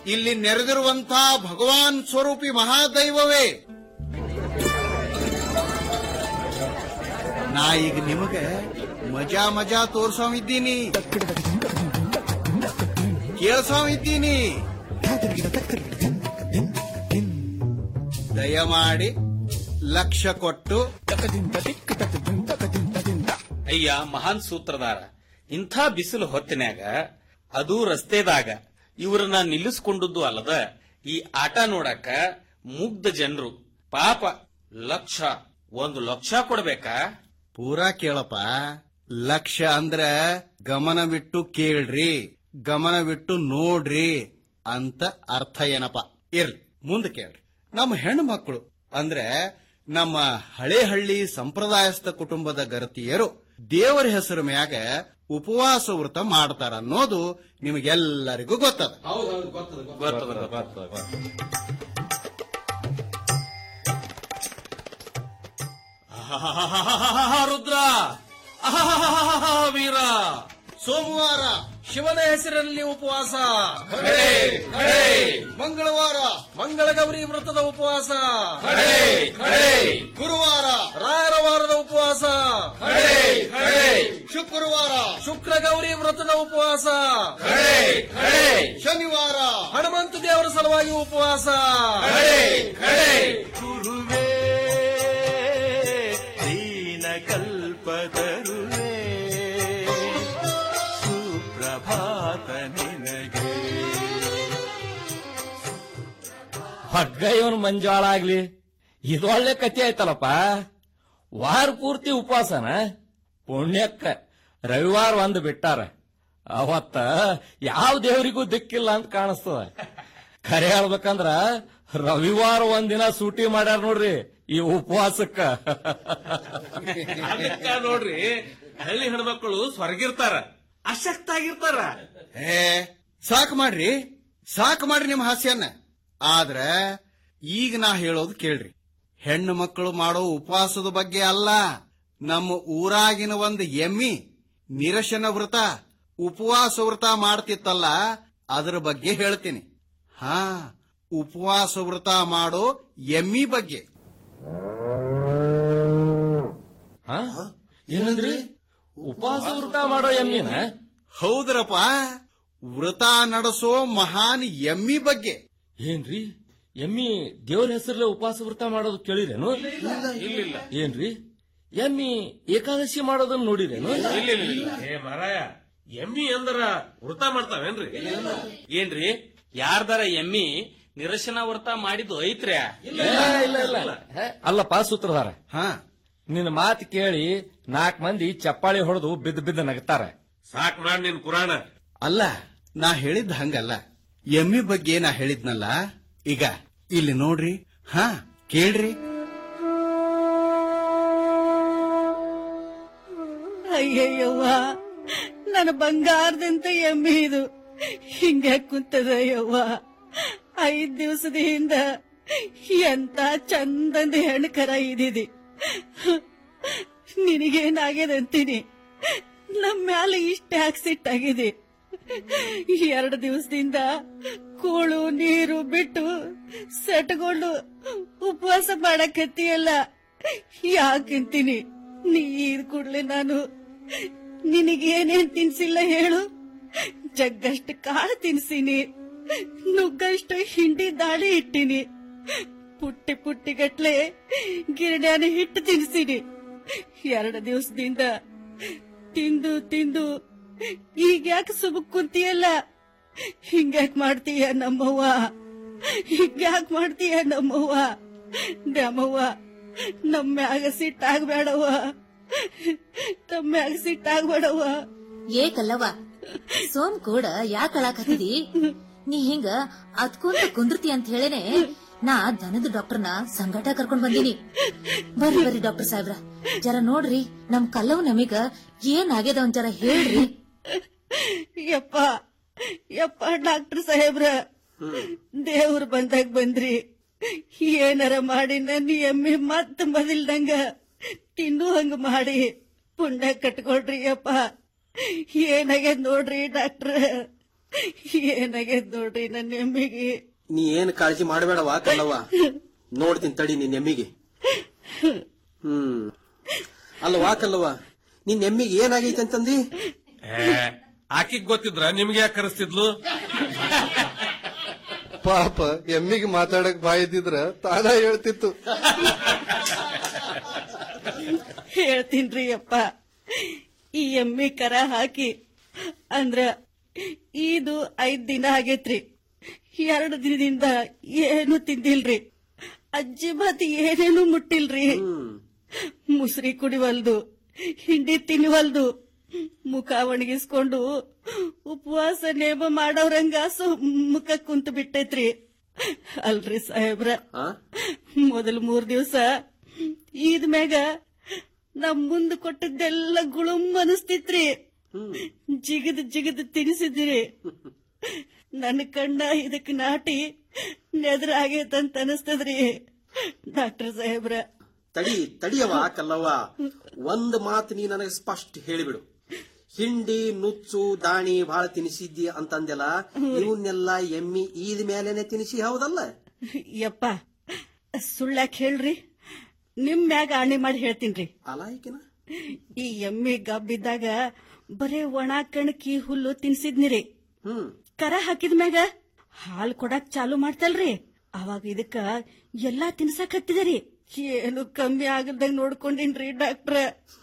ಇಲ್ಲಿ ನೆರೆದಿರುವಂತ ಭಗವಾನ್ ಸ್ವರೂಪಿ ಮಹಾದೈವವೇ ನಾ ಈಗ ನಿಮಗೆ ಮಜಾ ಮಜಾ ತೋರ್ಸೋವಿದ್ದೀನಿ ಕೇಳ್ಸೋವಿದ್ದೀನಿ ದಯಮಾಡಿ ಲಕ್ಷ್ಯ ಕೊಟ್ಟು ಅಯ್ಯ ಮಹಾನ್ ಸೂತ್ರಧಾರ ಇಂಥ ಬಿಸಿಲು ಹೊತ್ತಿನ್ಯಾಗ ಅದು ರಸ್ತೆದಾಗ ಇವ್ರನ್ನ ನಿಲ್ಲಿಸ್ಕೊಂಡದ್ದು ಅಲ್ಲದ ಈ ಆಟ ನೋಡಕ ಮುಗ್ಧ ಜನರು ಪಾಪ ಲಕ್ಷ ಒಂದು ಲಕ್ಷ ಕೊಡ್ಬೇಕಾ ಪೂರಾ ಕೇಳಪ್ಪ ಲಕ್ಷ್ಯ ಅಂದ್ರ ಗಮನವಿಟ್ಟು ಕೇಳ್ರಿ ಗಮನವಿಟ್ಟು ನೋಡ್ರಿ ಅಂತ ಅರ್ಥ ಏನಪ್ಪ ಇರ್ಲಿ ಮುಂದೆ ಕೇಳ್ರಿ ನಮ್ಮ ಹೆಣ್ಣು ಮಕ್ಕಳು ಅಂದ್ರೆ ನಮ್ಮ ಹಳೆ ಹಳ್ಳಿ ಸಂಪ್ರದಾಯಸ್ಥ ಕುಟುಂಬದ ಗರತಿಯರು ದೇವರ ಹೆಸರು ಮ್ಯಾಗ ಉಪವಾಸ ವೃತ ಮಾಡ್ತಾರ ಅನ್ನೋದು ನಿಮಗೆಲ್ಲರಿಗೂ ಗೊತ್ತದ ರುದ್ರ ಆಹಾಹಾಹಾಹಾ, ವೀರ ಸೋಮವಾರ ಶಿವನ ಹೆಸರಲ್ಲಿ ಉಪವಾಸ ಮಂಗಳವಾರ ಮಂಗಳಗೌರಿ ವ್ರತದ ಉಪವಾಸ ಗುರುವಾರ ರಾಯರ ವಾರದ ಉಪವಾಸ ಶುಕ್ರವಾರ ಶುಕ್ರಗೌರಿ ವ್ರತದ ಉಪವಾಸ ಶನಿವಾರ ಹನುಮಂತ ದೇವರ ಸಲುವಾಗಿ ಉಪವಾಸ ಗುರುವೇ ದೀನ ಕಲ್ಪತರುವೇ ಸುಪ್ರಭಾತ ನಿನಗೆ ಹಗ್ಗ ಇವನು ಮಂಜಾಳ ಆಗ್ಲಿ ಇದೊಳ್ಳೆ ಕಥೆ ಆಯ್ತಲ್ಲಪ್ಪ ವಾರ ಪೂರ್ತಿ ಉಪವಾಸನ ಪುಣ್ಯಕ್ಕ ರವಿವಾರ ಒಂದು ಬಿಟ್ಟಾರ ಅವತ್ತ ಯಾವ ದೇವರಿಗೂ ದಿಕ್ಕಿಲ್ಲ ಅಂತ ಕಾಣಿಸ್ತದ ಖರೆ ಹೇಳ್ಬೇಕಂದ್ರ ರವಿವಾರ ಒಂದಿನ ಸೂಟಿ ಮಾಡ್ಯಾರ ನೋಡ್ರಿ ಈ ಉಪವಾಸಕ್ಕ ಅದಕ್ಕ ನೋಡ್ರಿ ಹಳ್ಳಿ ಹೆಣ್ಮಕ್ಳು ಸ್ವರ್ಗಿರ್ತಾರ ಅಶಕ್ತ ಆಗಿರ್ತಾರ ಏ ಸಾಕು ಮಾಡ್ರಿ ಸಾಕು ಮಾಡ್ರಿ ನಿಮ್ಮ ಹಾಸ್ಯನ್ನ ಆದ್ರ ಈಗ ನಾ ಹೇಳೋದು ಕೇಳ್ರಿ ಹೆಣ್ಣು ಮಕ್ಕಳು ಮಾಡೋ ಉಪವಾಸದ ಬಗ್ಗೆ ಅಲ್ಲ ನಮ್ಮ ಊರಾಗಿನ ಒಂದು ಎಮ್ಮಿ ನಿರಶನ ವ್ರತ ಉಪವಾಸ ವ್ರತ ಮಾಡ್ತಿತ್ತಲ್ಲ ಅದ್ರ ಬಗ್ಗೆ ಹೇಳ್ತೀನಿ ಹಾ ಉಪವಾಸ ವ್ರತ ಮಾಡೋ ಎಮ್ಮಿ ಬಗ್ಗೆ ಹಾ? ಏನಂದ್ರಿ ಉಪವಾಸ ವೃತ ಮಾಡೋ ಎಮ್ಮಿನ ಹೌದ್ರಪ್ಪ ವ್ರತ ನಡೆಸೋ ಮಹಾನ್ ಎಮ್ಮಿ ಬಗ್ಗೆ ಏನ್ರಿ ಎಮ್ಮಿ ದೇವ್ರ ಹೆಸರಲ್ಲೇ ಉಪವಾಸ ವ್ರತ ಮಾಡೋದು ಕೇಳಿರೇನು ಇಲ್ಲಿಲ್ಲ ಏನ್ರಿ ಎಮ್ಮಿ ಏಕಾದಶಿ ಮಾಡೋದನ್ನ ನೋಡಿರೇನು ಇಲ್ಲಿಲ್ಲ ಏ ಮಾರಾಯ ಎಮ್ಮಿ ಅಂದ್ರ ವೃತ ಮಾಡ್ತಾವೇನ್ರಿ ಏನ್ರಿ ಯಾರ್ದಾರ ಎಮ್ಮಿ ನಿರಶನ ವ್ರತ ಮಾಡಿದ್ದು ಐತ್ರ್ಯಾ ಇಲ್ಲ ಇಲ್ಲ ಇಲ್ಲ ಹೇ, ಅಲ್ಲಪ್ಪ ಸೂತ್ರಧಾರ ಹಾ ನಿನ್ನ ಮಾತು ಕೇಳಿ ನಾಲ್ಕು ಮಂದಿ ಚಪ್ಪಾಳಿ ಹೊಡೆದು ಬಿದ್ದು ಬಿದ್ದು ನಗ್ತಾರೆ ಸಾಕ್ ಮಾಡ್ ನಿನ್ ಪುರಾಣ ಅಲ್ಲ ನಾ ಹೇಳಿದ್ದ ಹಂಗಲ್ಲ ಎಮ್ಮಿ ಬಗ್ಗೆ ನಾ ಹೇಳಿದ್ನಲ್ಲ ಈಗ ಇಲ್ಲಿ ನೋಡ್ರಿ ಹಾ ಕೇಳ್ರಿ ಅಯ್ಯಯ್ಯವ್ವ ನನ್ನ ಬಂಗಾರದಂತ ಎಮ್ಮೆ ಇದು ಹಿಂಗೆ ಕುಂತದ ಯವ್ವ ಐದ್ ದಿವಸದ ಹಿಂದ ಎಂತ ಚಂದಂದ ಹೆಣ್ಣು ಕರ ಇದಿದಿ ನಿನಗೇನಾಗ್ಯದಂತೀನಿ ನಮ್ಮ ಮ್ಯಾಲ ಇಷ್ಟ ಆಕ್ಸಿಟ್ ಆಗಿದೆ ಎರಡು ದಿವಸದಿಂದ ಕೂಳು ನೀರು ಬಿಟ್ಟು ಸೆಟ್ಕೊಂಡು ಉಪವಾಸ ಮಾಡಕತ್ತೀಯಲ್ಲ ಯಾಕಂತೀನಿ ನೀರ್ ಕುಡ್ಲೆ ನಾನು ನಿನಗೇನೇನ್ ತಿನ್ಸಿಲ್ಲ ಹೇಳು ಜಗ್ಗಷ್ಟು ಕಾಳು ತಿನ್ಸಿನಿ ನುಗ್ಗಷ್ಟು ಹಿಂಡಿ ದಾಳಿ ಇಟ್ಟಿನಿ ಪುಟ್ಟಿ ಪುಟ್ಟಿ ಗಟ್ಲೆ ಗಿರಡ್ಯಾನ ಹಿಟ್ಟು ತಿನ್ಸಿನಿ ಎರಡು ದಿವಸದಿಂದ ತಿಂದು ತಿಂದು ಈಗ ಯಾಕೆ ಸುಬಕ್ ಕುಂತಿಯಲ್ಲ ಹಿಂಗ್ಯಾಕ್ ಮಾಡ್ತೀಯ ನಮ್ಮವ್ವ ಹಿಂಗ್ಯಾಕ್ ಮಾಡ್ತೀಯ ನಮ್ಮವ್ವ ನಮ್ಮವ್ವ ನಮ್ಮ ಮ್ಯಾಗ ಸಿಟ್ಟಾಗ್ಬೇಡವ್ವ ನಮ್ಮ ಮ್ಯಾಗ ಸಿಟ್ಟಾಗ್ಬೇಡವ್ವ ಏಕಲ್ಲವ ಸೋಮ್ ಕೂಡ ಯಾಕ ಅಳಾಕತ್ತಿದಿ ನೀ ಹಿಂಗ ಅದ್ಕೊಂತ ಕುಂದ್ರತಿ ಅಂತ ಹೇಳೇನೆ ನಾ ದನದ ಡಾಕ್ಟರ್ನ ಸಂಗಟ ಕರ್ಕೊಂಡ್ ಬಂದೀನಿ ಬರ್ರಿ ಬರ್ರಿ ಡಾಕ್ಟರ್ ಸಾಹೇಬ್ರ ಜರ ನೋಡ್ರಿ ನಮ್ ಕಲ್ಲವ್ ನಮೀಗ ಏನ್ ಆಗ್ಯದ ಒಂದ್ ಜರ ಹೇಳ್ರಿ ಯಪ್ಪ ಯಪ್ಪ ಡಾಕ್ಟರ್ ಸಾಹೇಬ್ರ ದೇವ್ರು ಬಂದಾಗ ಬಂದ್ರಿ ಏನಾರ ಮಾಡಿ ನನ್ನ ಎಮ್ಮೆ ಮತ್ ಮೊದಲ್ದಂಗ ತಿನ್ನು ಹಂಗ ಮಾಡಿ ಪುಣ್ಯ ಕಟ್ಕೊಳ್ರಿ ಯಪ್ಪ ಏನಾಗ್ಯದ ನೋಡ್ರಿ ಡಾಕ್ಟ್ರ ಏನಾಗೈತ್ ನೋಡ್ರಿ ನನ್ನ ಎಮ್ಮಿಗೆ ನೀ ಏನ್ ಕಾಳಜಿ ಮಾಡಬೇಡವ ಕಲ್ಲವ್ವ ನೋಡ್ತೀನಿ ತಡಿ ನಿನ್ ಎಮ್ಮಿಗೆ ಹ್ಮ್ ಅಲ್ಲವಾ ಕಲ್ಲವ್ವ ನಿನ್ ಎಮ್ಮಿಗೆ ಏನಾಗೈತೆ ಅಂತಂದಿ ಆಕಿಗ್ ಗೊತ್ತಿದ್ರ ನಿಮ್ಗೆ ಯಾಕೆ ಕರೆಸ್ತಿದ್ಲು ಪಾಪ ಎಮ್ಮಿಗೆ ಮಾತಾಡಕ್ ಬಾಯಿದ್ರ ತಾನ ಹೇಳ್ತಿತ್ತು ಹೇಳ್ತೀನ್ರಿ ಅಪ್ಪ ಈ ಎಮ್ಮಿ ಕರ ಹಾಕಿ ಅಂದ್ರ ಇದು ಐದ್ ದಿನ ಆಗೇತ್ರಿ ಎರಡು ದಿನದಿಂದ ಏನು ತಿಂದಿಲ್ರಿ ಅಜ್ಜಿ ಮತ್ ಏನೇನು ಮುಟ್ಟಿಲ್ರಿ ಮುಸ್ರಿ ಕುಡಿವಲ್ದು ಹಿಂಡಿ ತಿನ್ವಲ್ದು ಮುಖ ಒಣಗಿಸ್ಕೊಂಡು ಉಪವಾಸ ನೇಮ ಮಾಡೋರಂಗ ಸು ಮುಖ ಕುಂತು ಬಿಟ್ಟೈತ್ರಿ ಅಲ್ರಿ ಸಾಹೇಬ್ರ ಆ? ಮೊದಲ್ ಮೂರ್ ದಿವ್ಸ ಈದ್ ಮ್ಯಾಗ ನಮ್ ಮುಂದ್ ಕೊಟ್ಟದ್ದೆಲ್ಲ ಗುಳುಮ್ ಅನಿಸ್ತಿತ್ರಿ ಜಿಗದ್ ಜಿಗದ್ ತಿನ್ಸಿದ್ರಿ ನನ್ನ ಕಣ್ಣ ಇದಕ್ ನಾಟಿ ನೆದ್ರ ಆಗೈತಂತ ಅನಿಸ್ತದ್ರಿ ಡಾಕ್ಟರ್ ಸಾಹೇಬ್ರ ತಡಿ ತಡಿಯವ ಕಲ್ಲವ್ವ ಒಂದ್ ಮಾತು ನೀ ನನಗೆ ಸ್ಪಷ್ಟ ಹೇಳಿಬಿಡು ಹಿಂಡಿ ನುಚ್ಚು ದಾಣಿ ಬಹಳ ತಿನಿಸಿದ್ದಿ ಅಂತಂದೆಲ್ಲ ಇವನ್ನೆಲ್ಲ ಎಮ್ಮಿ ಈದ ಮೇಲೆನೆ ತಿನಿಸಿ ಹೌದಲ್ಲ ಯಪ್ಪ ಸುಳ್ಳಾಕ್ ಹೇಳ್ರಿ ನಿಮ್ ಮ್ಯಾಗ ಆಣಿ ಮಾಡಿ ಹೇಳ್ತೀನ್ರಿ ಅಲಾಯ್ಕಿನ ಈ ಎಮ್ಮೆ ಗಬ್ಬಿದ್ದಾಗ ಬರೇ ಒಣ ಕಣಕಿ ಹುಲ್ಲು ತಿನ್ಸಿದ್ನಿರಿ ಹ್ಮ್ ಕರ ಹಾಕಿದ ಮ್ಯಾಗ ಹಾಲ್ ಕೊಡಾಕ್ ಚಾಲು ಮಾಡ್ತಲ್ರಿ ಅವಾಗ ಇದಕ್ಕ ಎಲ್ಲಾ ತಿನ್ಸಕ್ ಹತ್ತಿದರಿ ಏನು ಕಮ್ಮಿ ಆಗಲ್ದಂಗ್ ನೋಡ್ಕೊಂಡಿನ್ರಿ ಡಾಕ್ಟ್ರ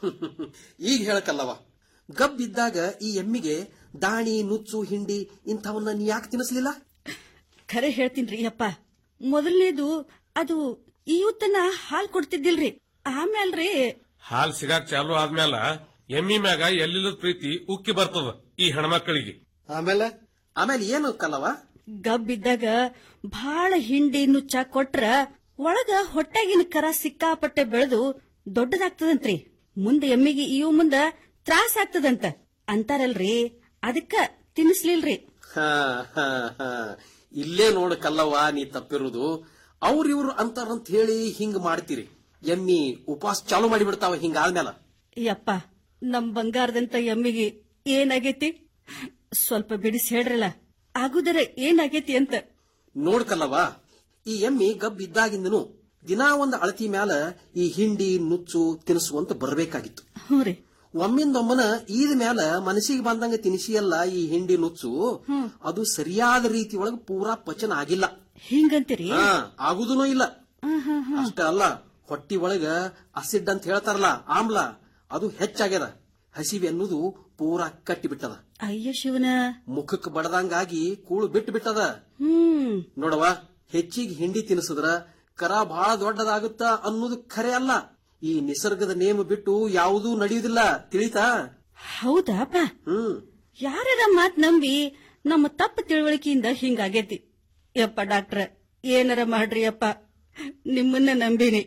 ಈಗ ಹೇಳಕಲ್ಲವ ಗಬ್ಬಿದ್ದಾಗ ಈ ಎಮ್ಮಿಗೆ ದಾಣಿ ನುಚ್ಚು ಹಿಂಡಿ ಇಂಥವನ್ನ ನೀ ಯಾಕೆ ತಿನ್ನಿಸ್ಲಿಲ್ಲ ಖರೆ ಹೇಳ್ತೀನ್ರಿ ಅಪ್ಪ ಮೊದಲನೇದು ಅದು ಇವತ್ತನ ಹಾಲ್ ಕೊಡ್ತಿದ್ದಿಲ್ರಿ ಆಮ್ಯಾಲ್ರಿ ಹಾಲ್ ಸಿಗಾಕ್ ಚಾಲು ಆದ್ಮೇಲ ಎಮ್ಮಿ ಮ್ಯಾಗ ಎಲ್ಲಿಲ್ಲದ ಪ್ರೀತಿ ಉಕ್ಕಿ ಬರ್ತದ ಈ ಹೆಣ್ಮಕ್ಳಿಗೆ ಆಮೇಲೆ ಆಮೇಲೆ ಏನು ಕಲ್ಲವ ಗಬ್ಬಿದ್ದಾಗ ಭಾಳ ಹಿಂಡಿ ನುಚ್ಚ ಕೊಟ್ರ ಒಳಗ ಹೊಟ್ಟೆಗಿನ ಕರ ಸಿಕ್ಕಾಪಟ್ಟೆ ಬೆಳೆದು ದೊಡ್ಡದಾಗ್ತದಂತ್ರಿ ಮುಂದೆ ಎಮ್ಮಿಗೆ ಇವು ಮುಂದ ತ್ರಾಸ ಆಗ್ತದಂತ ಅಂತಾರಲ್ರಿ ಅದಕ್ಕ ತಿನ್ನಿಸ್ಲಿಲ್ರಿ ಹಾ, ಹಾ, ಹಾ. ಇಲ್ಲೇ ನೋಡು ಕಲ್ಲವ್ವ ನೀ ತಪ್ಪಿರುವುದು ಅವ್ರಿವ್ರು ಅಂತಾರಂತ ಹೇಳಿ ಹಿಂಗ್ ಮಾಡ್ತೀರಿ ಎಮ್ಮಿ ಉಪವಾಸ ಚಾಲು ಮಾಡಿಬಿಡ್ತಾವ ಹಿಂಗಾದ್ಮೇಲೆ ಯಪ್ಪ ನಮ್ ಬಂಗಾರದಂತ ಎಮ್ಮಿಗೆ ಏನಾಗೈತಿ ಸ್ವಲ್ಪ ಬಿಡಿಸಿ ಹೇಳ್ರಲ್ಲ ಆಗುದರ ಏನಾಗೈತಿ ಅಂತ ನೋಡ್ಕಲ್ಲವ ಈ ಎಮ್ಮಿ ಗಬ್ ಇದ್ದಾಗಿಂದನು ದಿನಾ ಒಂದ್ ಅಳತಿ ಮ್ಯಾಲ ಈ ಹಿಂಡಿ ನುಚ್ಚು ತಿನಿಸುವಂತ ಬರ್ಬೇಕಾಗಿತ್ತು ಹ್ಞೂ ರೀ ಒಮ್ಮಿಂದೊಮ್ಮನ ಈದ ಮ್ಯಾಲ ಮನಸ್ಸಿಗೆ ಬಂದಂಗ ತಿನಿಸಿಯಲ್ಲ ಈ ಹಿಂಡಿ ನುಚ್ಚು ಅದು ಸರಿಯಾದ ರೀತಿ ಒಳಗ ಪೂರಾ ಪಚನ ಆಗಿಲ್ಲ ಹಿಂಗಂತೀರಿ ಹಾ ಆಗುದೂ ಇಲ್ಲ ಅಷ್ಟ ಅಲ್ಲ ಹೊಟ್ಟಿ ಒಳಗ ಅಸಿಡ್ ಅಂತ ಹೇಳ್ತಾರಲ್ಲ ಆಮ್ಲ ಅದು ಹೆಚ್ಚಾಗ್ಯದ ಹಸಿವೆ ಅನ್ನೋದು ಪೂರಾ ಕಟ್ಟಿ ಬಿಟ್ಟದ ಅಯ್ಯ ಶಿವನ ಮುಖಕ್ಕೆ ಬಡದಂಗಾಗಿ ಕೂಳು ಬಿಟ್ಟು ಬಿಟ್ಟದ ಹ್ಮ್ ನೋಡವ ಹೆಚ್ಚಿಗೆ ಹಿಂಡಿ ತಿನ್ನಿಸಿದ್ರ ಕರ ಬಹಳ ದೊಡ್ಡದಾಗುತ್ತ ಅನ್ನೋದು ಖರೆ ಅಲ್ಲ ಈ ನಿಸರ್ಗದ ನೇಮ ಬಿಟ್ಟು ಯಾವುದೂ ನಡೆಯುವುದಿಲ್ಲ ತಿಳಿತಾ ಹೌದಾಪ ಹ್ಮ್ ಯಾರ ಮಾತ್ ನಂಬಿ ನಮ್ಮ ತಪ್ಪು ತಿಳುವಳಿಕೆಯಿಂದ ಹಿಂಗಾಗೈತಿ ಯಪ್ಪ ಡಾಕ್ಟ್ರ ಏನಾರ ಮಾಡ್ರಿ ಅಪ್ಪ ನಿಮ್ಮನ್ನ ನಂಬಿನಿ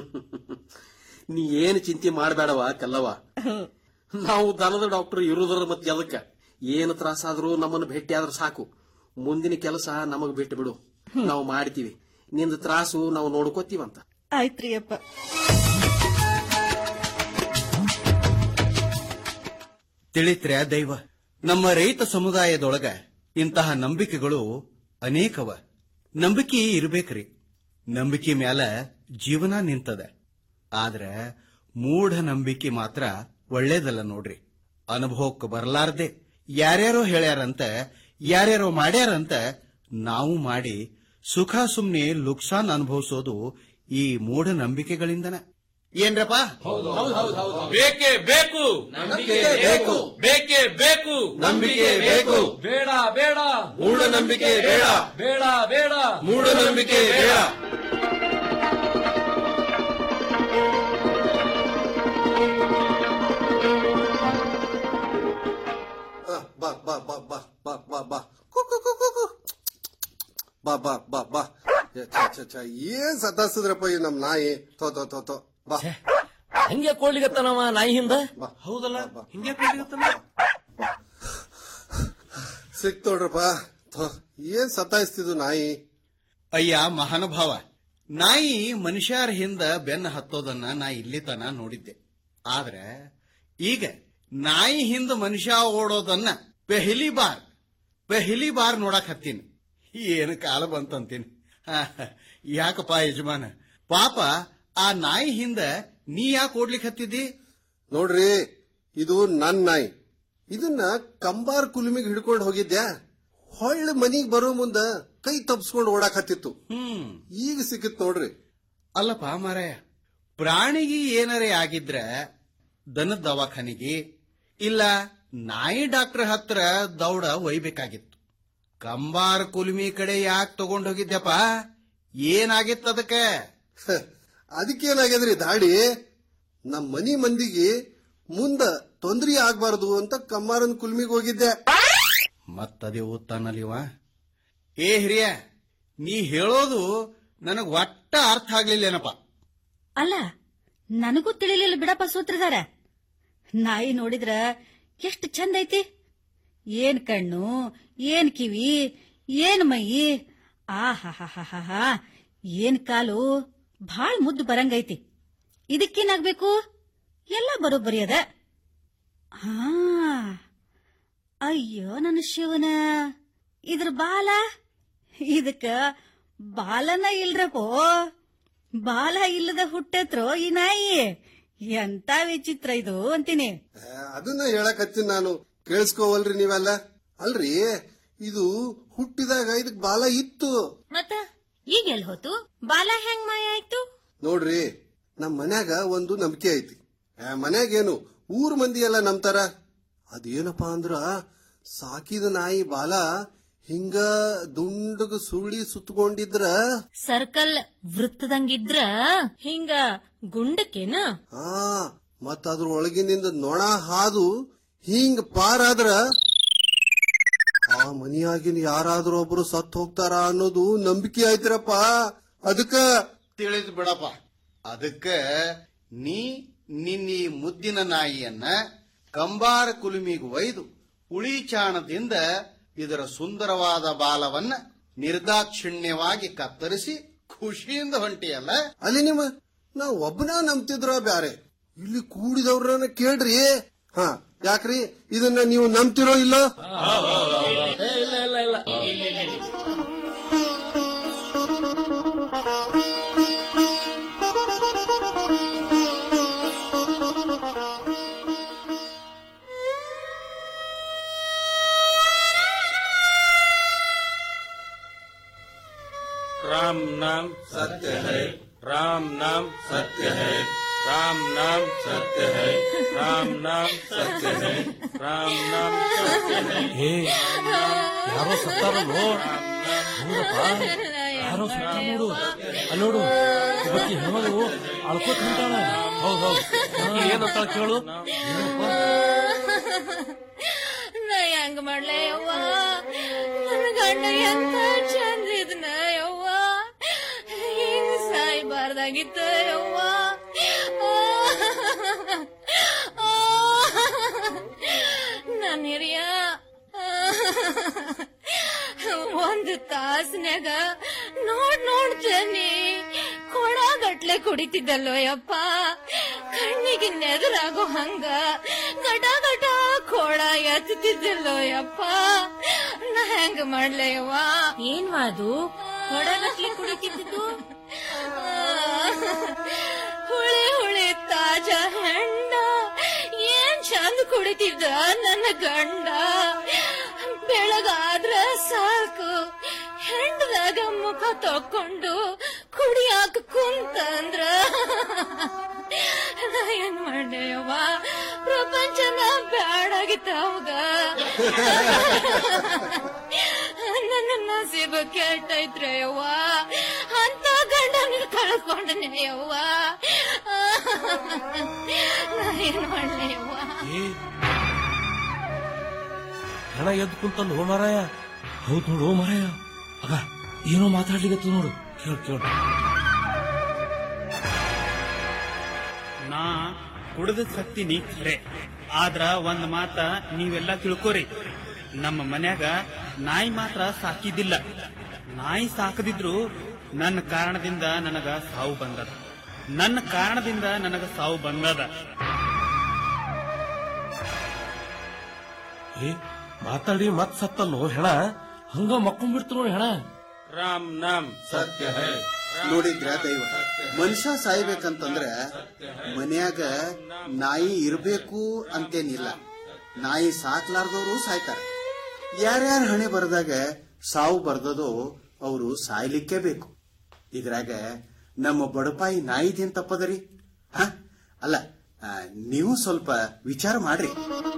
ನೀ ಏನ್ ಚಿಂತೆ ಮಾಡಬೇಡವ ಕಲ್ಲವ ನಾವು ದನದ ಡಾಕ್ಟರ್ ಇರುವುದರ ಮತ್ತೆ ಎದಕ್ಕ ಏನು ತ್ರಾಸಾದ್ರೂ ನಮ್ಮನ್ನು ಭೇಟಿ ಆದ್ರೆ ಸಾಕು ಮುಂದಿನ ಕೆಲಸ ನಮಗ್ ಬಿಟ್ಟು ಬಿಡು ನಾವು ಮಾಡ್ತೀವಿ ನಿಂದ ತ್ರಾಸು ನಾವು ನೋಡ್ಕೋತೀವಂತ ಆಯ್ತ್ರಿ ಅಪ್ಪ ತಿಳಿತ್ರ್ಯ ದೈವ ನಮ್ಮ ರೈತ ಸಮುದಾಯದೊಳಗ ಇಂತಹ ನಂಬಿಕೆಗಳು ಅನೇಕವ ನಂಬಿಕೆ ಇರ್ಬೇಕ್ರಿ ನಂಬಿಕೆ ಮ್ಯಾಲ ಜೀವನ ನಿಂತದ ಆದ್ರ ಮೂಢ ನಂಬಿಕೆ ಮಾತ್ರ ಒಳ್ಳೇದಲ್ಲ ನೋಡ್ರಿ ಅನುಭವಕ್ಕೆ ಬರಲಾರ್ದೆ ಯಾರ್ಯಾರೋ ಹೇಳ್ಯಾರಂತ ಯಾರ್ಯಾರೋ ಮಾಡ್ಯಾರಂತ ನಾವು ಮಾಡಿ ಸುಖ ಸುಮ್ನೆ ಲುಕ್ಸಾನ್ ಅನುಭವಿಸೋದು ಈ ಮೂಢ ನಂಬಿಕೆಗಳಿಂದನ ಏನ್ರಪ್ಪ ಬೇಕೇ ಬೇಕು ಬೇಕು ಬೇಕೇ ಬೇಕು ನಂಬಿಕೆ ಬೇಕು ಬೇಡ ಬೇಡ ಮೂಢನಂಬಿಕೆ ಬೇಡ ಬೇಡ ಬೇಡ ಮೂಢನಂಬಿಕೆ ಬೇಡ ಬಾ ಬಾ ಬಾ ಬಾ ಬಾ ಬಾ ಬಾ ಕು, ಕು, ಕು, ಕು, ಕು. ಬಾ ಬಾ ಬಾ ಬಾ ಏ, ಛ, ಛ, ಛ, ಏನ್ ಸತಾಸಿದ್ರಪ್ಪ ಈ ನಮ್ ನಾಯಿ ತೋ ತೋ ತೋ ತೋ ಬಾ ಹಂಗೆ ಕೊಡ್ಲಿಗತ್ತನವ ನಾಯಿ ಹಿಂದ ಬಾ ಹೌದಲ್ಲ ಬಾ. ಹಿಂಗೆ ಸಿಕ್ತೋಡ್ರಪ್ಪ ಥೋ ಏನ್ ಸತಾಯಿಸ್ತಿದ್ದು ನಾಯಿ ಅಯ್ಯ ಮಹಾನುಭಾವ ನಾಯಿ ಮನುಷ್ಯರ ಹಿಂದ ಬೆನ್ನ ಹತ್ತೋದನ್ನ ನಾ ಇಲ್ಲಿ ತನ ನೋಡಿದ್ದೆ ಆದ್ರೆ ಈಗ ನಾಯಿ ಹಿಂದ ಮನುಷ್ಯ ಓಡೋದನ್ನ ಪೆಹಲಿ ಬಾರ್ ಪೆಹಲಿ ಬಾರ್ ನೋಡಕ್ ಹತ್ತೀನಿ ಏನು ಕಾಲ ಬಂತಂತೀನಿ ಹಾ, ಯಾಕಪ್ಪ ಯಜಮಾನ ಪಾಪ ಆ ನಾಯಿ ಹಿಂದ ನೀ ಯಾಕೆ ಓಡ್ಲಿಕ್ ಹತ್ತಿದ್ದಿ ನೋಡ್ರಿ ಇದು ನನ್ ನಾಯಿ ಇದನ್ನ ಕಂಬಾರ್ ಕುಲುಮಿಗೆ ಹಿಡ್ಕೊಂಡು ಹೋಗಿದ್ಯಾ ಹೊಳ್ಳಿ ಮನಿಗ್ ಬರೋ ಮುಂದ ಕೈ ತಪ್ಸ್ಕೊಂಡು ಓಡಾಕ್ ಹತ್ತಿತ್ತು ಹ್ಮ್ ಈಗ ಸಿಕ್ಕಿತ್ ನೋಡ್ರಿ ಅಲ್ಲಪ್ಪ ಮಾರಾಯ ಪ್ರಾಣಿಗೆ ಏನರೇ ಆಗಿದ್ರ ದನದ ದವಾಖಾನಿಗೆ ಇಲ್ಲ ನಾಯಿ ಡಾಕ್ಟರ್ ಹತ್ರ ದೌಡ ಒಯ್ಬೇಕಾಗಿತ್ತು ಕಂಬಾರ ಕುಲ್ಮಿ ಕಡೆ ಯಾಕೆ ತಗೊಂಡ್ ಹೋಗಿದ್ಯಪ್ಪ ಏನಾಗಿತ್ತು ಅದಕ್ಕೆ ಹ, ಅದಕ್ಕೇನಾಗ್ಯದ್ರಿ ದಾಡಿ ನಮ್ ಮನಿ ಮಂದಿಗೆ ಮುಂದ ತೊಂದ್ರೆ ಆಗ್ಬಾರ್ದು ಅಂತ ಕಮ್ಮಾರನ್ ಕುಲ್ಮಿಗ್ ಹೋಗಿದ್ದೆ ಮತ್ತದೇ ಓದ್ತಾನಲ್ಲಿವ ಏ ಹಿರಿಯ ನೀ ಹೇಳೋದು ನನಗ್ ಒಟ್ಟ ಅರ್ಥ ಆಗ್ಲಿಲ್ಲೇನಪ್ಪ ಅಲ್ಲ ನನಗೂ ತಿಳಿಲಿಲ್ಲ ಬಿಡಪ್ಪ ಸೂತ್ರಧಾರ ನಾಯಿ ನೋಡಿದ್ರ ಎಷ್ಟು ಚಂದ ಐತಿ ಏನ್ ಕಣ್ಣು ಏನ್ ಕಿವಿ ಏನ್ ಮೈ ಆಹಾಹಾಹಾಹಾ ಏನ್ ಕಾಲು ಭಾಳ ಮುದ್ದು ಬರಂಗೈತಿ ಇದಕ್ಕೇನಾಗ್ಬೇಕು ಎಲ್ಲ ಬರೋಬ್ಬರಿ ಅದ ಹಾ ಅಯ್ಯೋ ನನ್ನ ಶಿವನ ಇದ್ರ ಬಾಲ ಇದಕ್ಕ ಬಾಲನ ಇಲ್ರಪ್ಪೋ ಬಾಲ ಇಲ್ಲದ ಹುಟ್ಟತ್ರೋ ಈ ನಾಯಿ ಎಂತ ವಿಚಿತ್ರ ಇದು ಅಂತೀನಿ ಆ, ಅದನ್ನ ಹೇಳಕ್ ಹತ್ತೀನಿ ನಾನು ಕೇಳಿಸ್ಕೋವಲ್ರಿ ನೀವೆಲ್ಲ ಅಲ್ರಿ ಇದು ಹುಟ್ಟಿದಾಗ ಇದಕ್ ಬಾಲ ಇತ್ತು ಮತ್ತ ಈಗ ಎಲ್ ಹೋತು ಬಾಲ ಹೆಂಗ್ ಮಾಯ ಆಯ್ತು ನೋಡ್ರಿ ನಮ್ ಮನ್ಯಾಗ ಒಂದು ನಂಬಿಕೆ ಐತಿ ಆ, ಮನ್ಯಾಗೇನು ಊರ್ ಮಂದಿ ಎಲ್ಲ ನಂಬ್ತಾರ ಅದೇನಪ್ಪಾ ಅಂದ್ರ ಸಾಕಿದ ನಾಯಿ ಬಾಲ ಹಿಂಗ ದುಂಡಗ ಸುಳಿ ಸುತ್ತಕೊಂಡಿದ್ರ ಸರ್ಕಲ್ ವೃತ್ತದಂಗಿದ್ರ ಹಿಂಗ ಗುಂಡಕ್ಕೇನ ಆ ಮತ್ತ ಅದ್ರ ಒಳಗಿನಿಂದ ನೊಣ ಹಾದು ಹಿಂಗ್ ಪಾರಾದ್ರ ಆ ಮನಿಯಾಗಿನ ಯಾರಾದ್ರೂ ಒಬ್ರು ಸತ್ ಹೋಗ್ತಾರ ಅನ್ನೋದು ನಂಬಿಕೆ ಆಯ್ತಿರಪ್ಪ ಅದಕ್ಕ ತಿಳಿದು ಬಿಡಪ್ಪ ಅದಕ್ಕೆ ನೀ ನಿನ್ನ ಈ ಮುದ್ದಿನ ನಾಯಿಯನ್ನ ಕಂಬಾರ ಕುಲುಮಿಗೆ ಒಯ್ದು ಉಳಿ ಚಾಣದಿಂದ ಇದರ ಸುಂದರವಾದ ಬಾಲವನ್ನ ನಿರ್ದಾಕ್ಷಿಣ್ಯವಾಗಿ ಕತ್ತರಿಸಿ ಖುಷಿಯಿಂದ ಹೊಂಟಿಯಲ್ಲ ಅಲ್ಲಿ ನಿಮ್ಮ ನಾವ್ ಒಬ್ಬನ ನಂಬ್ತಿದ್ರ ಬ್ಯಾರೆ ಇಲ್ಲಿ ಕೂಡಿದವ್ರನ್ನ ಕೇಳ್ರಿ ಹಾ ಯಾಕ್ರಿ ಇದನ್ನ ನೀವು ನಂಬ್ತಿರೋ ಇಲ್ಲ ಏ, ಇಲ್ಲ ಇಲ್ಲ ಇಲ್ಲ राम नाम सत्य है राम नाम सत्य है राम नाम सत्य है राम नाम सत्य है राम नाम सत्य है ಏ ಯಾರೋ ಸತ್ತಾರಲ್ಲೋ ಹೌದಪ್ಪ ಯಾರೋ ಸತ್ತ ನೋಡು ಅಲ್ಲಿ ನೋಡು ಒಬ್ಬಾಕಿ ಹೆಣ್ಮಗಳು ಅಳ್ಕೋತ ನಿಂತಾಳ ಹೌದ್ ಹೌದ್ ಏನಂತ ಕೇಳು ಏನಪ್ಪ ನಾ ಹೆಂಗ್ ಮಾಡ್ಲೆ ಯವ್ವ ನನ್ನ ಗಂಡ ಎಂತ ಚಂದ ಇದ್ನ ಯವ್ವ ಹಿಂಗ್ ಸಾಯ್ಬಾರ್ದಾಗಿತ್ತ ಯವ್ವ ನನ್ನ ಹಿರಿಯ ಒಂದು ತಾಸ್ನ್ಯಾಗ ನೋಡ್ ನೋಡ್ತೇನಿ ಕೊಡ ಗಟ್ಲೆ ಕುಡಿತಿದ್ದಲ್ಲೋ ಯಪ್ಪ ಕಣ್ಣಿಗೆ ನೆದರಾಗೋ ಹಂಗ ಗಟ ಗಟ ಕೊಡ ಎತ್ತಿದ್ದಲ್ಲೋ ಯಪ್ಪ ನಾ ಹೆಂಗ ಮಾಡ್ಲಯ್ಯವ್ವ ಏನ್ ಅದು ಕೊಡ ಗಟ್ಲೆ ಕುಡಿತಿದ್ದು ಹುಳಿ ಹುಳಿ ತಾಜಾ ಹೆಣ್ಣ ಏನ್ ಚಂದ ಕುಡಿತಿದ್ದ ನನ್ನ ಗಂಡ ಬೆಳಗಾದ್ರ ಸಾಕು ಹೆಂಡದಾಗ ಮುಖ ತಕೊಂಡು ಕುಡಿಯಾಕ ಕುಂತಂದ್ರ ನಾ ಏನ್ ಮಾಡ್ಯವ್ವ ಪ್ರಪಂಚನ ಬ್ಯಾಡಾಗಿತ್ತ ಅವಾಗ ನನ್ನ ನಸೀಬ ಕೆಟ್ಟೈತ್ರೆ ಯವ್ವ ಅಂತ ಗಂಡನ ಕಳ್ಕೊಂಡನೆ ಯವ್ವ ನಾ ಏನ್ ಮಾಡ್ಲೆ ಯವ್ವ ಏ ಹೆಣ ಎದ್ದು ಕುಂತಲ್ಲ ಹೋ ಮಾರಾಯ ಹೌದ್ ನೋಡು ಓ ಮಾರಾಯ ಆಗ ಏನೋ ಮಾತಾಡ್ಲಿಕ್ಕೆ ನೋಡು ಕೇಳು ಕೇಳು ನಾ ಕುಡ್ದ ಸತ್ತೀನಿ ಖರೆ ಆದ್ರ ಒಂದ್ ಮಾತ ನೀವೆಲ್ಲ ತಿಳ್ಕೊರಿ ನಮ್ಮ ಮನ್ಯಾಗ ನಾಯಿ ಮಾತ್ರ ಸಾಕಿದ್ದಿಲ್ಲ ನಾಯಿ ಸಾಕದಿದ್ರು ನನ್ನ ಕಾರಣದಿಂದ ನನಗ ಸಾವು ಬಂದದ ನನ್ನ ಕಾರಣದಿಂದ ನನಗ ಸಾವು ಬಂದದ ಏ ಮಾತಾಡಿ ಮತ್ ಸತ್ತಲ್ಲೋ ಹೆಣ ಹಂಗ ಮಕ್ಕೊಂಡ್ಬಿಡ್ತು ನೋಡಿ ಹೆಣ राम नाम सत्य है ನೋಡಿದ್ರ ದೈವ ಮನುಷ್ಯ ಸಾಯ್ಬೇಕಂತಂದ್ರ ಮನ್ಯಾಗ ನಾಯಿ ಇರ್ಬೇಕು ಅಂತೇನಿಲ್ಲ ನಾಯಿ ಸಾಕ್ಲಾರ್ದವ್ರು ಸಾಯ್ತಾರ ಯಾರ್ಯಾರ ಹಣೆ ಬರದಾಗ ಸಾವು ಬರ್ದದೋ ಅವರು ಸಾಯ್ಲಿಕ್ಕೆ ಬೇಕು ಇದ್ರಾಗ ನಮ್ಮ ಬಡಪಾಯಿ ನಾಯಿದೇನ್ ತಪ್ಪದರಿ ಹ ಅಲ್ಲ ಆ, ನೀವು ಸ್ವಲ್ಪ ವಿಚಾರ ಮಾಡ್ರಿ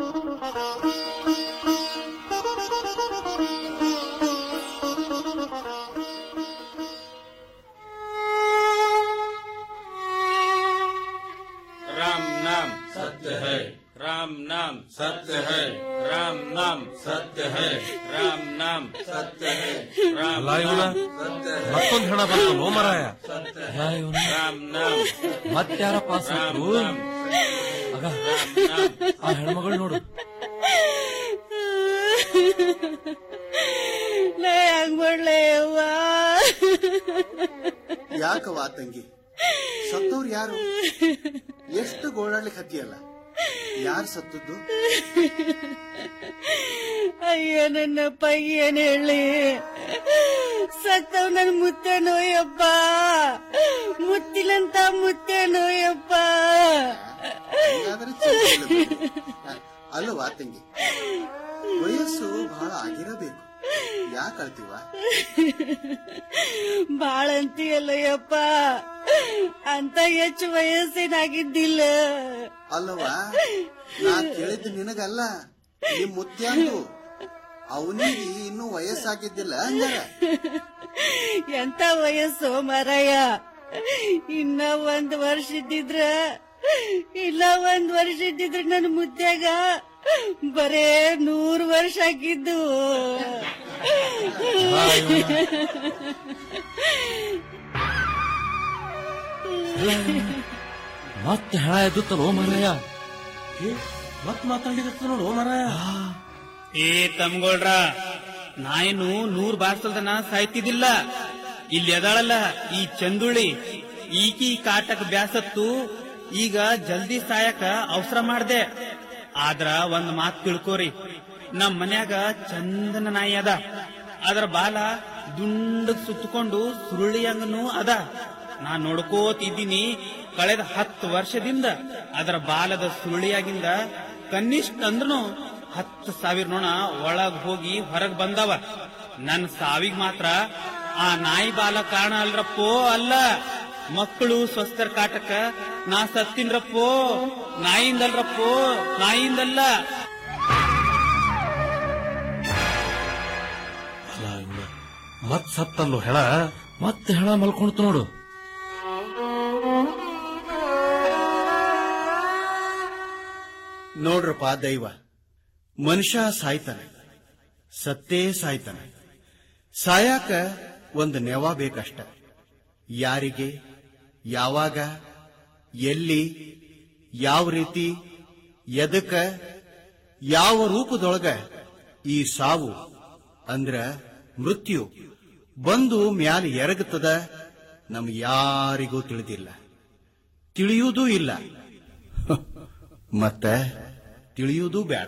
राम नाम सत्य है राम नाम सत्य है राम नाम सत्य है राम नाम सत्य है राम ಅಲ್ಲ ಇವನ नाम सत्य है ಮತ್ತೊಂದ್ ಹೆಣ ಬಂತಲ್ಲೋ ಮರಾಯ ಅಲ್ಲ ಇವ್ನ राम नाम ಮತ್ಯಾರಪ್ಪ ಸತ್ರು राम ಆಗ ಆ ಹೆಣ್ಮಗಳು ನೋಡು ನಾ ಹೆಂಗ್ ಮಾಡ್ಲೆ ಅವ್ವ ಯಾಕವಾ ತಂಗಿ ಸತ್ತವ್ರು ಯಾರು ಎಷ್ಟು ಗೋಳಾಡ್ಲಿಕ್ಕೆ ಹತ್ತಿಯಲ್ಲ ಯಾರು ಸತ್ತದ್ದು ಅಯ್ಯೋ ನನ್ನಪ್ಪ ಏನ್ ಹೇಳಿ ಸತ್ತವ್ ನನ್ ಮುತ್ತೆ ನೋಯಪ್ಪ ಮುತ್ತಿಲಂತ ಮುತ್ತೆ ನೋಯಪ್ಪ ಹಂಗಾದ್ರೆ ಚಿಂತೆ ಇಲ್ಲ ಬಿಡು. ಹ, ಅಲ್ಲವಾ ತಂಗಿ ವಯಸ್ಸು ಬಹಳ ಆಗಿರಬೇಕು ಯಾಕೆ ಅಳ್ತೀವ ಬಾಳ ಅಂತೀಯಲ್ಲಯ್ಯಪ್ಪ ಅಂತ ಹೆಚ್ಚು ವಯಸ್ಸಿನಾಗಿದ್ದಿಲ್ಲ ಅಲ್ಲವಾ ನಾ ಕೇಳಿದ್ದು ನಿನಗಲ್ಲ ನಿಮ್ ಮುತ್ಯಾಂದು ಅವನಿಗೆ ಇನ್ನೂ ವಯಸ್ಸಾಗಿದ್ದಿಲ್ಲ ಹಂಗಾರ ಎಂತ ವಯಸ್ಸು ಮರಯ್ಯ ಇನ್ನ ಒಂದ್ ವರ್ಷ ಇದ್ದಿದ್ರ ಇಲ್ಲ ಒಂದ್ ವರ್ಷ ಇದ್ದಿದ್ರ ನನ್ ಮುದ್ದ್ಯಾಗ ಬರೇ ನೂರ್ ವರ್ಷ ಆಗಿದ್ದು ಮತ್ ಹೆಣ ಎದ್ದುತ್ತಲ್ಲೋ ಮರಾಯ ಮತ್ ಮಾತಾಡಿದತ್ತ ನೋಡು ಮರಾಯ ಏ ತಮ್ಗೊಳ್ರ ನಾಯಿನು ನೂರ್ ಬಾರ್ಸಲ್ದನ ಸಾಯ್ತಿದ್ದಿಲ್ಲ ಇಲ್ಲಿ ಎದಾಳಲ್ಲ ಈ ಚಂದುಳಿ ಈಕಿ ಕಾಟಕ್ ಬ್ಯಾಸತ್ತು ಈಗ ಜಲ್ದಿ ಸಾಯಕ ಅವಸರ ಮಾಡ್ದೆ ಆದ್ರ ಒಂದ್ ಮಾತ್ ತಿಳ್ಕೋರಿ ನಮ್ ಮನ್ಯಾಗ ಚಂದನ ನಾಯಿ ಅದ ಅದರ ಬಾಲ ದುಂಡಗ್ ಸುತ್ತಕೊಂಡು ಸುರುಳಿ ಹಂಗನು ಅದ ನಾ ನೋಡ್ಕೋತಿದ್ದೀನಿ ಕಳೆದ ಹತ್ತು ವರ್ಷದಿಂದ ಅದರ ಬಾಲದ ಸುರುಳಿಯಾಗಿಂದ ಕನಿಷ್ಠ ಅಂದ್ರೂ ಹತ್ತು ಸಾವಿರ ನೊಣ ಒಳಗ್ ಹೋಗಿ ಹೊರಗ್ ಬಂದವ ನನ್ ಸಾವಿಗ್ ಮಾತ್ರ ಆ ನಾಯಿ ಬಾಲ ಕಾರಣ ಅಲ್ರಪ್ಪೋ ಅಲ್ಲ ಮಕ್ಕಳು ಸ್ವಸ್ಥರ ಕಾಟಕ ನಾ ಸತ್ತಿನ್ರಪ್ಪೋ ನಾಯಿಂದಲ್ರಪ್ಪೋ ನಾಯಿಂದಲ್ಲ ಅಲ್ಲ ಇವ್ನ ಮತ್ ಸತ್ತಲ್ಲೋ ಹೆಣ ಮತ್ ಹೆಣ ಮಲ್ಕೊಳ್ತು ನೋಡು ನೋಡ್ರಪ್ಪ ದೈವ ಮನುಷ್ಯ ಸಾಯ್ತಾನೆ ಸತ್ತೇ ಸಾಯ್ತಾನೆ ಸಾಯಾಕ ಒಂದು ನೆವ ಬೇಕಷ್ಟ ಯಾರಿಗೆ ಯಾವಾಗ ಎಲ್ಲಿ ಯಾವ ರೀತಿ ಎದಕ್ಕ ಯಾವ ರೂಪದೊಳಗ ಈ ಸಾವು ಅಂದ್ರ ಮೃತ್ಯು ಬಂದು ಮ್ಯಾಲ ಎರಗುತ್ತದ ನಮ್ ಯಾರಿಗೂ ತಿಳಿದಿಲ್ಲ ತಿಳಿಯುವುದೂ ಇಲ್ಲ ಮತ್ತ ತಿಳಿಯುವುದೂ ಬೇಡ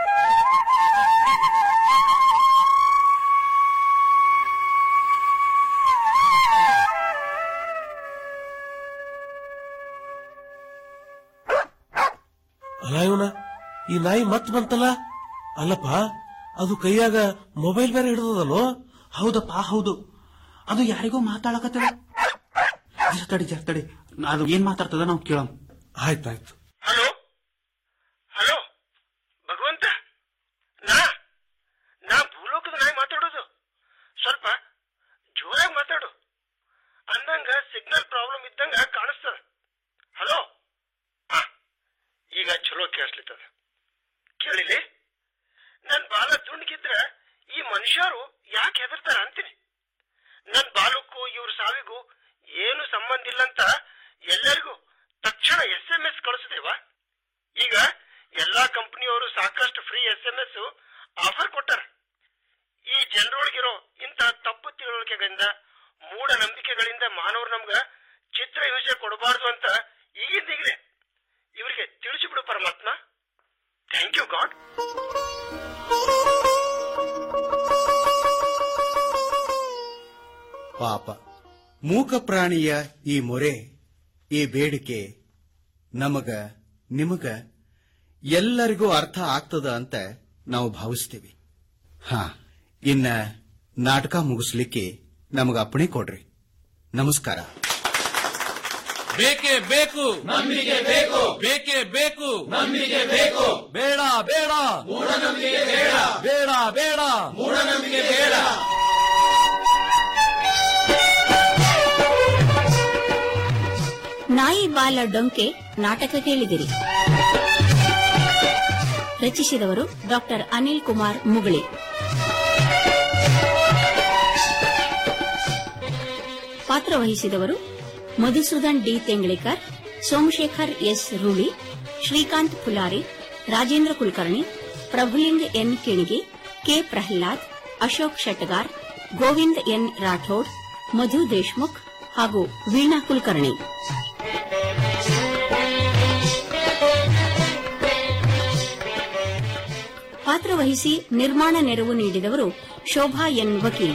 ಅಲ್ಲ ಇವನ ಈ ನಾಯಿ ಮತ್ ಬಂತಲ್ಲ ಅಲ್ಲಪ್ಪ ಅದು ಕೈಯಾಗ ಮೊಬೈಲ್ ಬೇರೆ ಹಿಡಿದದಲ್ಲೋ ಹೌದಪ್ಪ ಹೌದು ಅದು ಯಾರಿಗೋ ಮಾತಾಡಕತ್ತದ ತಡಿ ಜರ ತಡಿ ಅದು ಏನ್ ಮಾತಾಡ್ತದ ನಾವು ಕೇಳಂ ಆಯ್ತಾಯ್ತು ಹಲೋ ಹಲೋ ಭಗವಂತ ನಾ ನಾ ಭೂಲೋಕದ ನಾಯಿ ಮಾತಾಡೋದು ಸ್ವಲ್ಪ ಜೋರಾಗಿ ಮಾತಾಡು ಅಂದಂಗ ಸಿಗ್ನಲ್ ಪ್ರಾಬ್ಲಮ್ ಇದ್ದಂಗ ಕಾಣಿಸ್ತದ ಹಲೋ ಆ, ಈಗ ಚಲೋ ಕೇಳಿಸ್ಲಿತ್ತದ ಕೇಳಿಲಿ ನನ್ ಬಾಲ ದುಂಡ್ಗಿದ್ರ ಈ ಮನುಷ್ಯರು ಯಾಕೆ ಹೆದರ್ತಾರ ಅಂತೀನಿ ನನ್ ಬಾಲಕ್ಕೂ ಇವ್ರ ಸಾವಿಗೂ ಏನು ಸಂಬಂಧ ಇಲ್ಲ ಅಂತ ಎಲ್ಲರಿಗೂ ತಕ್ಷಣ ಎಸ್ ಎಂ ಎಸ್ ಕಳಿಸಿದೇವಾ ಈಗ ಎಲ್ಲಾ ಕಂಪನಿಯವರು ಸಾಕಷ್ಟು free S M S offer ಕೊಟ್ಟಾರ ಈ ಜನರೊಳಗಿರೋ ಇಂಥ ತಪ್ಪು ತಿಳುವಳಿಕೆಗಳಿಂದ ಮೂಢನಂಬಿಕೆಗಳಿಂದ ಮಾನವರು ನಮ್ಗ ಚಿತ್ರ ಹಿಂಸೆ ಕೊಡಬಾರ್ದು ಅಂತ ಈಗಿಂದೀಗಲೇ ಇವರಿಗೆ ತಿಳಿಸಿಬಿಡು ಪರಮಾತ್ಮ ಥ್ಯಾಂಕ್ ಯು ಗಾಡ್ ಪಾಪ ಮೂಕ ಪ್ರಾಣಿಯ ಈ ಮೊರೆ ಈ ಬೇಡಿಕೆ ನಮಗ ನಿಮಗ ಎಲ್ಲರಿಗೂ ಅರ್ಥ ಆಗ್ತದ ಅಂತ ನಾವು ಭಾವಿಸ್ತೀವಿ ಹಾ ಇನ್ನ ನಾಟಕ ಮುಗಿಸ್ಲಿಕ್ಕೆ ನಮಗ ಅಪ್ಪಣೆ ಕೊಡ್ರಿ ನಮಸ್ಕಾರ ಬೇಕೇ ಬೇಕು ನಂಬಿಕೆ ಬೇಕು ಬೇಕೇ ಬೇಕು ನಂಬಿಕೆ ಬೇಕು ಬೇಡ ಬೇಡ ಮೂಢನಂಬಿಕೆ ಬೇಡ ಬೇಡ ಬೇಡ ಮೂಢನಂಬಿಕೆ ಬೇಡ ನಾಯಿ ಬಾಲ ಡೊಂಕೆ ನಾಟಕ ಕೇಳಿದಿರಿ ರಚಿಸಿದವರು ಡಾಕ್ಟರ್ ಅನಿಲ್ ಕುಮಾರ್ ಮುಗಳಿ ಪಾತ್ರವಹಿಸಿದವರು Madhusudan D Tenglikar Somashekar S Ruli Srikanth Pulari Rajendra Kulkarni Prabhuling N Kinigi K Prahlad Ashok Shettagar Govind N Rathod Madhu Deshmukh ಹಾಗೂ ವೀಣಾ ಕುಲಕರ್ಣಿ ಪಾತ್ರವಹಿಸಿ ನಿರ್ಮಾಣ ನೆರವು ನೀಡಿದವರು ಶೋಭಾ ಎನ್ ವಕೀಲ್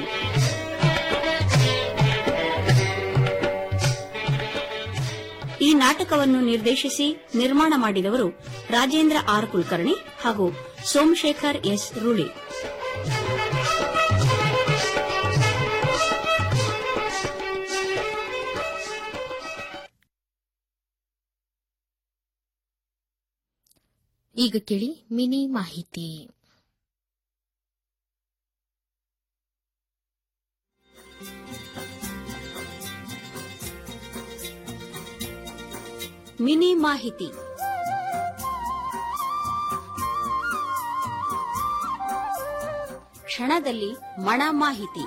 ಈ ನಾಟಕವನ್ನು ನಿರ್ದೇಶಿಸಿ ನಿರ್ಮಾಣ ಮಾಡಿದವರು ರಾಜೇಂದ್ರ ಆರ್ ಕುಲಕರ್ಣಿ ಹಾಗೂ ಸೋಮಶೇಖರ್ ಎಸ್ ರೂಳಿ ಈಗ ಕೇಳಿ ಮಿನಿ ಮಾಹಿತಿ ಮಿನಿ ಮಾಹಿತಿ ಕ್ಷಣದಲ್ಲಿ ಮಣ ಮಾಹಿತಿ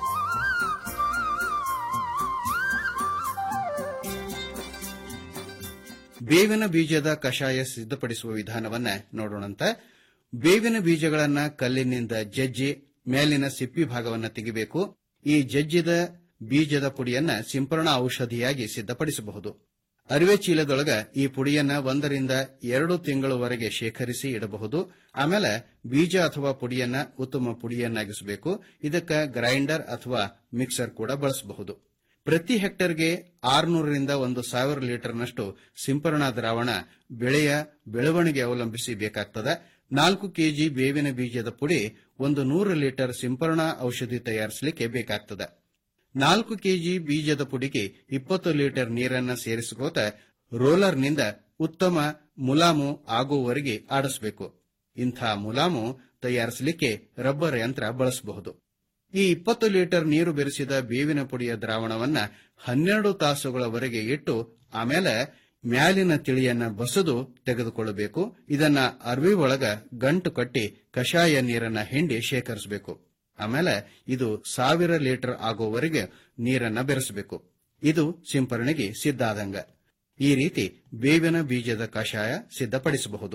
ಬೇವಿನ ಬೀಜದ ಕಷಾಯ ಸಿದ್ಧಪಡಿಸುವ ವಿಧಾನವನ್ನ ನೋಡೋಣಂತ ಬೇವಿನ ಬೀಜಗಳನ್ನ ಕಲ್ಲಿನಿಂದ ಜಜ್ಜಿ ಮೇಲಿನ ಸಿಪ್ಪಿ ಭಾಗವನ್ನ ತೆಗಿಬೇಕು ಈ ಜಜ್ಜಿದ ಬೀಜದ ಪುಡಿಯನ್ನ ಸಿಂಪರಣಾ ಔಷಧಿಯಾಗಿ ಸಿದ್ಧಪಡಿಸಬಹುದು ಅರಿವೆ ಚೀಲದೊಳಗ ಈ ಪುಡಿಯನ್ನ ಒಂದರಿಂದ ಎರಡು ತಿಂಗಳವರೆಗೆ ಶೇಖರಿಸಿ ಇಡಬಹುದು ಆಮೇಲೆ ಬೀಜ ಅಥವಾ ಪುಡಿಯನ್ನ ಉತ್ತಮ ಪುಡಿಯನ್ನಾಗಿಸಬೇಕು ಇದಕ್ಕ ಗ್ರೈಂಡರ್ ಅಥವಾ ಮಿಕ್ಸರ್ ಕೂಡ ಬಳಸಬಹುದು ಪ್ರತಿ ಹೆಕ್ಟರ್ಗೆ ಆರುನೂರರಿಂದ ಒಂದು ಸಾವಿರ ಲೀಟರ್ನಷ್ಟು ಸಿಂಪರಣಾ ದ್ರಾವಣ ಬೆಳೆಯ ಬೆಳವಣಿಗೆ ಅವಲಂಬಿಸಿ ಬೇಕಾಗ್ತದೆ ನಾಲ್ಕು ಕೆಜಿ ಬೇವಿನ ಬೀಜದ ಪುಡಿ ಒಂದು ನೂರು ಲೀಟರ್ ಸಿಂಪರಣಾ ಔಷಧಿ ತಯಾರಿಸಲಿಕ್ಕೆ ಬೇಕಾಗ್ತದೆ ನಾಲ್ಕು ಕೆಜಿ ಬೀಜದ ಪುಡಿಗೆ ಇಪ್ಪತ್ತು ಲೀಟರ್ ನೀರನ್ನ ಸೇರಿಸಿಕೋತ ರೋಲರ್ನಿಂದ ಉತ್ತಮ ಮುಲಾಮು ಆಗುವವರೆಗೆ ಆಡಿಸಬೇಕು ಇಂಥ ಮುಲಾಮು ತಯಾರಿಸಲಿಕ್ಕೆ ರಬ್ಬರ್ ಯಂತ್ರ ಬಳಸಬಹುದು ಈ ಇಪ್ಪತ್ತು ಲೀಟರ್ ನೀರು ಬೆರೆಸಿದ ಬೇವಿನ ಪುಡಿಯ ದ್ರಾವಣವನ್ನ ಹನ್ನೆರಡು ತಾಸುಗಳವರೆಗೆ ಇಟ್ಟು ಆಮೇಲೆ ಮ್ಯಾಲಿನ ತಿಳಿಯನ್ನ ಬಸದು ತೆಗೆದುಕೊಳ್ಳಬೇಕು ಇದನ್ನ ಅರ್ವಿ ಒಳಗ ಗಂಟು ಕಟ್ಟಿ ಕಷಾಯ ನೀರನ್ನ ಹಿಂಡಿ ಶೇಖರಿಸಬೇಕು ಆಮೇಲೆ ಇದು ಸಾವಿರ ಲೀಟರ್ ಆಗುವವರೆಗೆ ನೀರನ್ನ ಬೆರೆಸಬೇಕು ಇದು ಸಿಂಪರಣೆಗೆ ಸಿದ್ಧ ಆದಂಗ ಈ ರೀತಿ ಬೇವಿನ ಬೀಜದ ಕಷಾಯ ಸಿದ್ಧಪಡಿಸಬಹುದು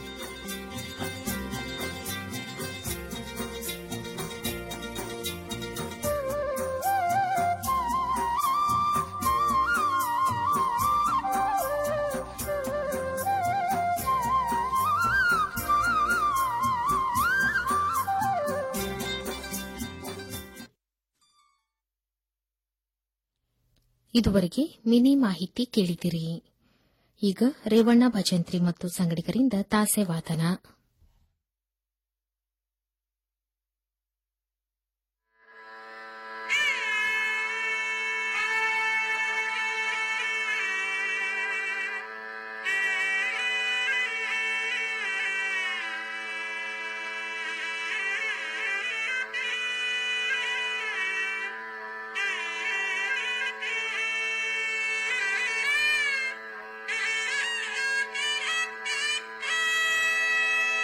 ಇದುವರೆಗೆ ಮಿನಿ ಮಾಹಿತಿ ಕೇಳಿದಿರಿ ಈಗ ರೇವಣ್ಣ ಭಜಂತ್ರಿ ಮತ್ತು ಸಂಗಡಿಗರಿಂದ ತಾಸೆ ವಾದನ Thank you.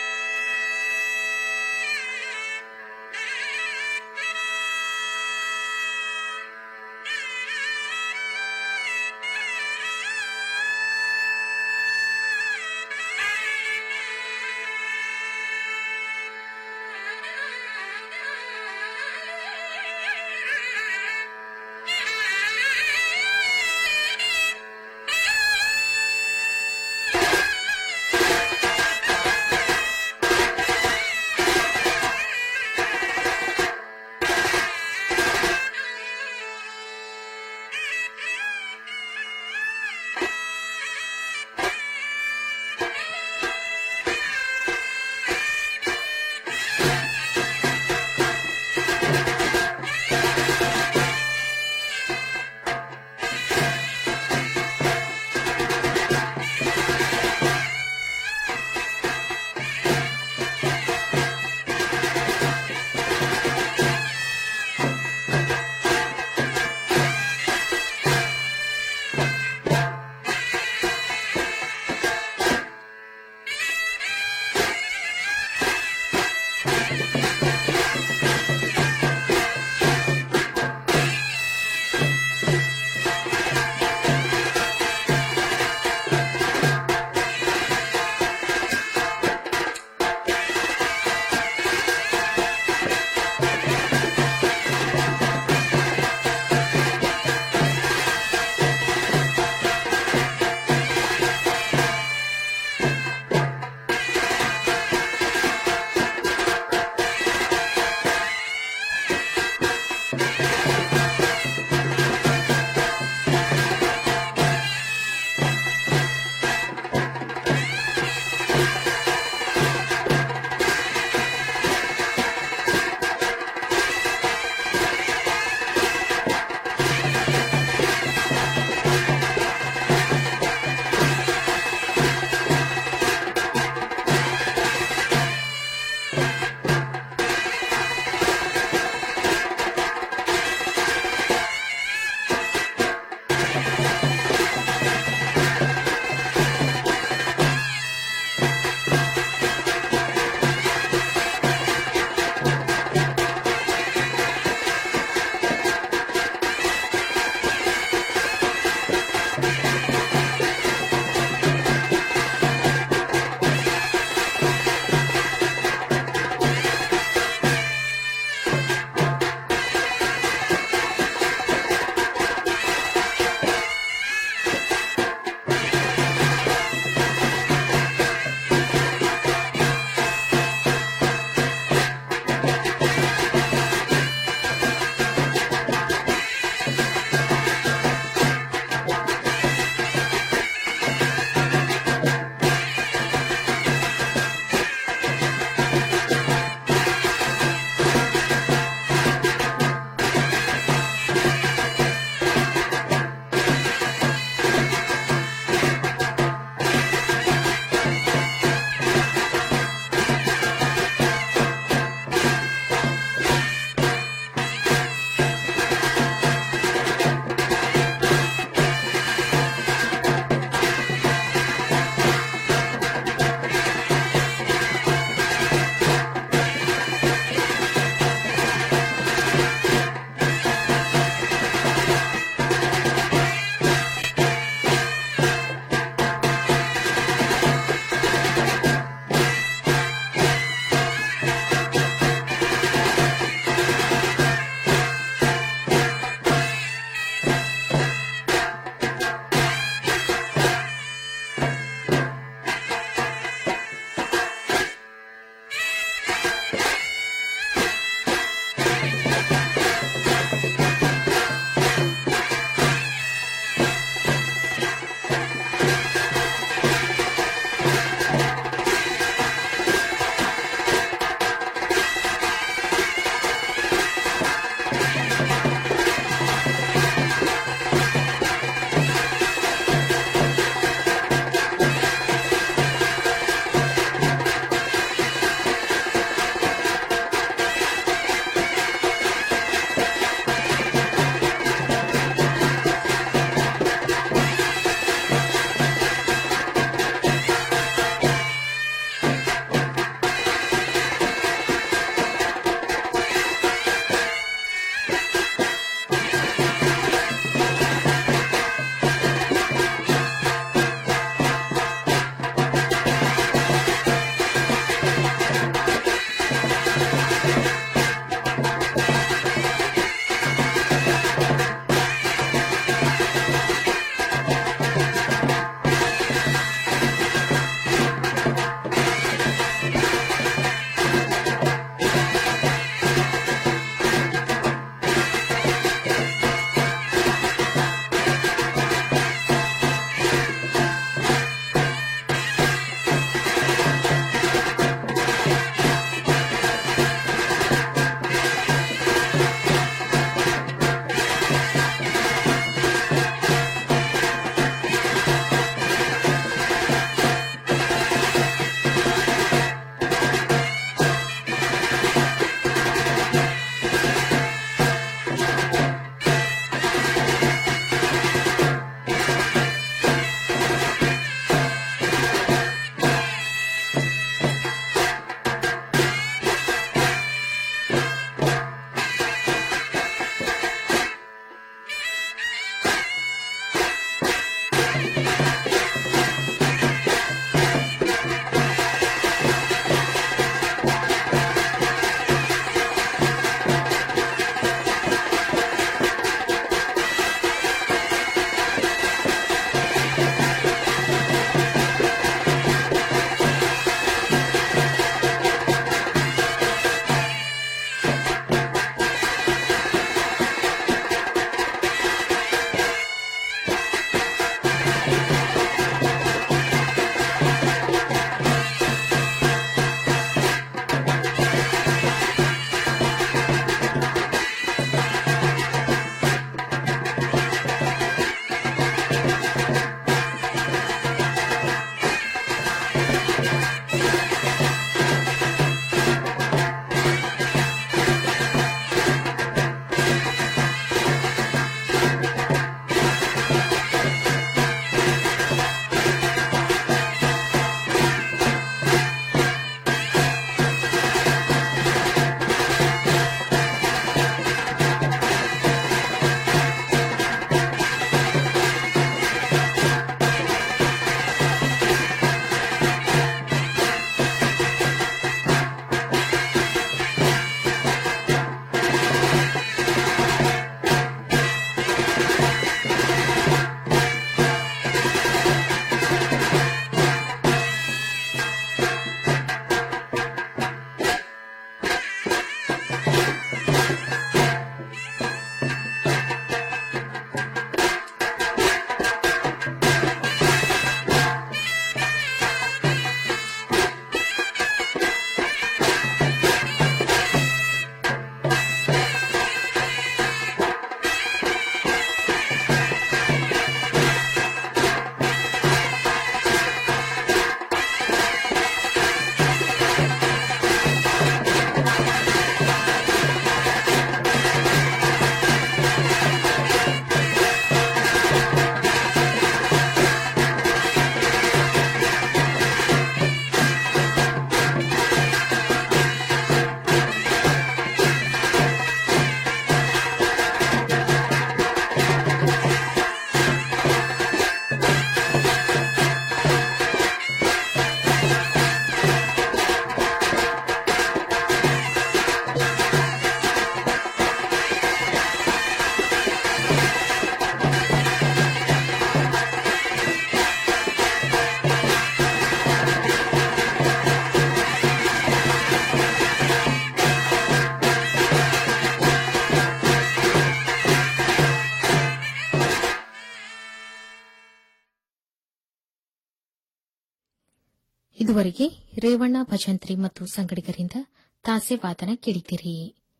ಇದುವರೆಗೆ ರೇವಣ್ಣ ಭಜಂತ್ರಿ ಮತ್ತು ಸಂಗಡಿಗರಿಂದ ತಾಸೆ ವಾದನ ಕೇಳಿದಿರಿ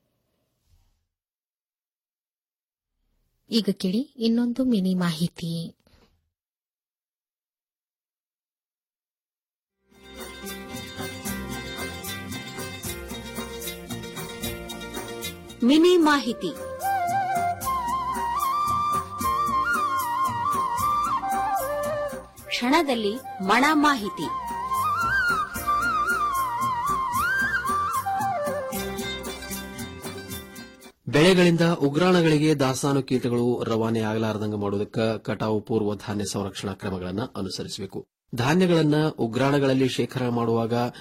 ಈಗ ಕೇಳಿ ಇನ್ನೊಂದು ಮಿನಿ ಮಾಹಿತಿ ಮಿನಿ ಮಾಹಿತಿ ಕ್ಷಣದಲ್ಲಿ ಮಣ ಮಾಹಿತಿ ಬೆಳೆಗಳಿಂದ ಉಗ್ರಾಣಗಳಿಗೆ ದಾಸ್ತಾನು ಕೀಟಗಳು ರವಾನೆ ಆಗಲಾರದಂಗ ಮಾಡುವುದಕ್ಕೆ ಕಟಾವು ಪೂರ್ವ ಧಾನ್ಯ ಸಂರಕ್ಷಣಾ ಕ್ರಮಗಳನ್ನು ಅನುಸರಿಸಬೇಕು ಧಾನ್ಯಗಳನ್ನ ಉಗ್ರಾಣಗಳಲ್ಲಿ ಶೇಖರಣೆ ಮಾಡುವಾಗ